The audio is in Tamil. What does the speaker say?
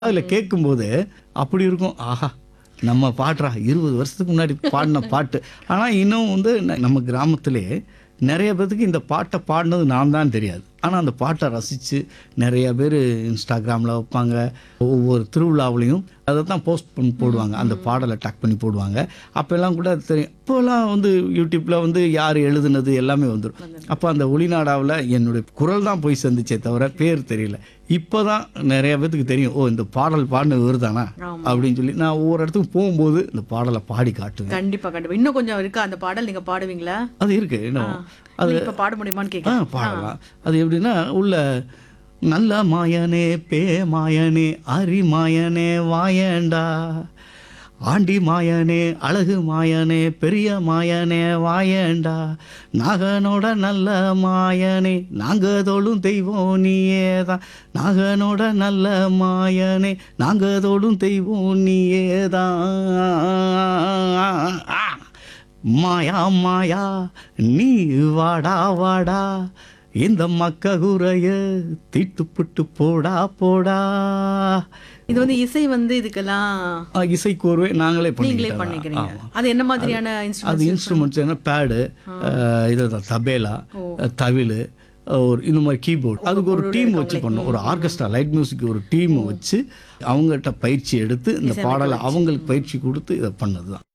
அதில் கேட்கும்போது அப்படி இருக்கும் ஆஹா நம்ம பாடுறா இருபது வருஷத்துக்கு முன்னாடி பாடின பாட்டு ஆனால் இன்னும் வந்து ந- நம்ம கிராமத்திலே நிறைய பேர்த்துக்கு இந்த பாட்டை பாடினது நான் தான் தெரியாது ஆனால் அந்த பாட்டை ரசித்து நிறைய பேர் இன்ஸ்டாகிராமில் வைப்பாங்க ஒவ்வொரு திருவிழாவுலையும் அதை தான் போஸ்ட் பண்ணி போடுவாங்க அந்த பாடலை டக் பண்ணி போடுவாங்க அப்போல்லாம் கூட அது தெரியும் இப்போல்லாம் வந்து யூடியூப்பில் வந்து யார் எழுதுனது எல்லாமே வந்துடும் அப்போ அந்த ஒளிநாடாவில் என்னுடைய குரல் தான் போய் சந்திச்சே தவிர பேர் தெரியல இப்போ தான் நிறைய பேத்துக்கு தெரியும் ஓ இந்த பாடல் பாடினது இவர் தானா ஆமா. அப்படின்னு சொல்லி நான் ஒவ்வொரு இடத்துக்கு போகும்போது இந்த பாடலை பாடி காட்டுவேன் கண்டிப்பா கண்டிப்பா இன்னும் கொஞ்சம் இருக்கா அந்த பாடல் நீங்க பாடுவீங்களா அது இருக்கு இன்னும் அது இப்ப பாட முடியுமான்னு ஆ கேட்க பாடலாம் அது எப்படின்னா உள்ள நல்ல மாயனே பே மாயனே அரி மாயனே வாயேண்டா ஆண்டி மாயனே அழகு மாயனே பெரிய மாயனே வாயேண்டா நாகனோட நல்ல மாயனே நாங்க தோளும் தெய்வம் நீயேதான் நாகனோட நல்ல மாயனே நாங்க தோளும் தெய்வம் நீயேதான் மாயா மாயா நீ வாடா வாடா இந்த மக்க குறைய தீட்டுப்புட்டு போடா போடா இது வந்து இசை வந்து இதுக்கெல்லாம் ஆ, இசை கோர்வை நாங்களே நீங்களே பண்ணிக்கிட்டோம் பண்ணிக்கிறீங்க ஆமா. அது என்ன மாதிரியான அது இன்ஸ்ட்ருமெண்ட்ஸ் இன்ஸ்ட்ருமெண்ட்ஸ் என்ன பேடு இது தபேலா தவில் ஒரு இந்த மாதிரி கீபோர்டு அதுக்கு ஒரு டீம் வச்சு பண்ணோம் ஒரு ஆர்கெஸ்ட்ரா லைட் மியூசிக் ஒரு டீம் வச்சு அவங்ககிட்ட பயிற்சி எடுத்து இந்த பாடலை அவங்களுக்கு பயிற்சி கொடுத்து இதை பண்ணது தான்